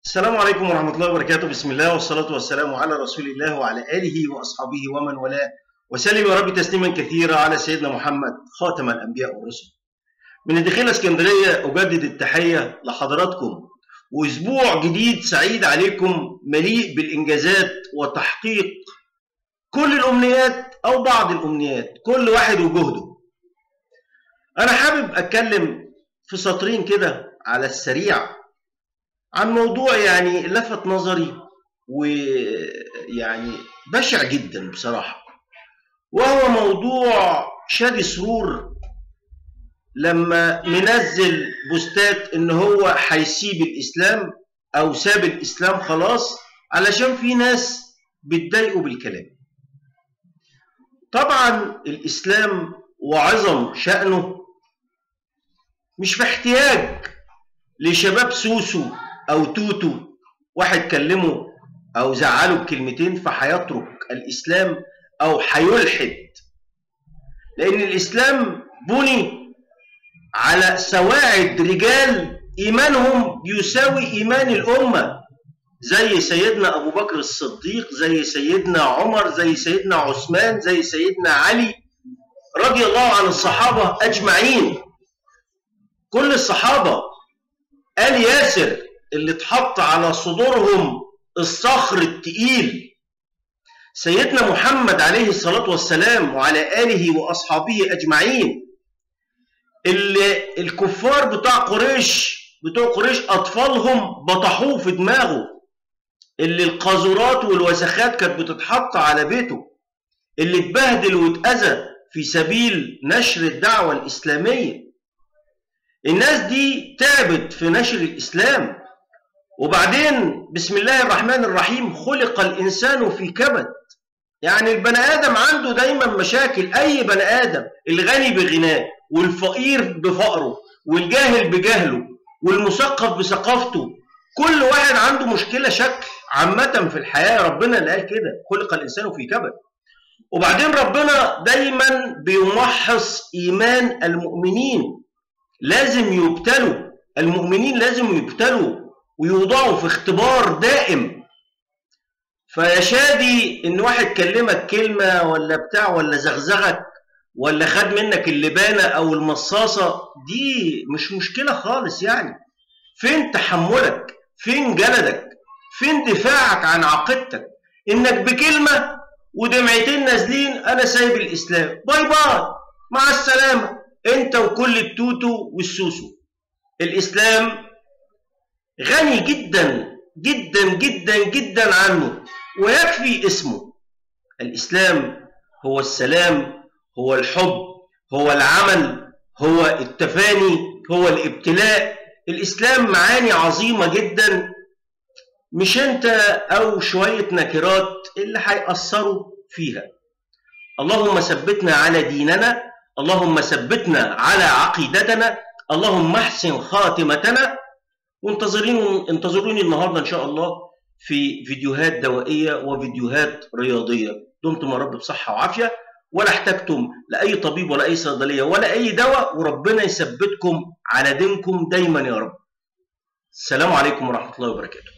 السلام عليكم ورحمة الله وبركاته بسم الله والصلاة والسلام على رسول الله وعلى آله وأصحابه ومن والاه وسلم يا رب تسليما كثيرا على سيدنا محمد خاتم الأنبياء والرسل من الدخيلة اسكندرية أجدد التحية لحضراتكم وأسبوع جديد سعيد عليكم مليء بالإنجازات وتحقيق كل الأمنيات أو بعض الأمنيات كل واحد وجهده أنا حابب أتكلم في سطرين كده على السريع عن موضوع يعني لفت نظري ويعني بشع جدا بصراحة وهو موضوع شادي سرور لما منزل بوستات ان هو هيسيب الاسلام او ساب الاسلام خلاص علشان في ناس بتضايقوا بالكلام طبعا الاسلام وعظم شأنه مش محتاج لشباب سوسو او توتو واحد كلمه او زعله بكلمتين فهيترك الاسلام او هيلحد لان الاسلام بني على سواعد رجال ايمانهم يساوي ايمان الامه زي سيدنا ابو بكر الصديق زي سيدنا عمر زي سيدنا عثمان زي سيدنا علي رضي الله عن الصحابه اجمعين كل الصحابه ال ياسر اللي اتحط على صدورهم الصخر التقيل سيدنا محمد عليه الصلاة والسلام وعلى آله وأصحابه أجمعين اللي الكفار بتاع قريش بتوع قريش أطفالهم بطحوه في دماغه اللي القاذورات والوسخات كانت بتتحط على بيته اللي اتبهدل واتأذى في سبيل نشر الدعوة الإسلامية الناس دي تعبت في نشر الإسلام وبعدين بسم الله الرحمن الرحيم خلق الإنسان في كبد يعني البني آدم عنده دايما مشاكل أي بني آدم الغني بغناه والفقير بفقره والجاهل بجهله والمثقف بثقافته كل واحد عنده مشكلة شكل عامة في الحياة ربنا اللي قال كده خلق الإنسان في كبد وبعدين ربنا دايما بيمحص إيمان المؤمنين لازم يبتلوا المؤمنين لازم يبتلوا ويوضعوا في اختبار دائم فيا شادي ان واحد كلمك كلمه ولا بتاع ولا زغزغك ولا خد منك اللبانه او المصاصه دي مش مشكله خالص يعني فين تحملك فين جلدك فين دفاعك عن عقيدتك انك بكلمه ودمعتين نازلين انا سايب الاسلام باي باي مع السلامه انت وكل التوتو والسوسو الاسلام غني جدا جدا جدا جدا عنه ويكفي اسمه الاسلام هو السلام هو الحب هو العمل هو التفاني هو الابتلاء الاسلام معاني عظيمه جدا مش انت او شويه نكرات اللي هيأثروا فيها اللهم ثبتنا على ديننا اللهم ثبتنا على عقيدتنا اللهم احسن خاتمتنا وانتظرين انتظروني النهارده ان شاء الله في فيديوهات دوائيه وفيديوهات رياضيه دمتم يا رب بصحه وعافيه ولا احتجتم لاي طبيب ولا اي صيدليه ولا اي دواء وربنا يثبتكم على دينكم دايما يا رب السلام عليكم ورحمه الله وبركاته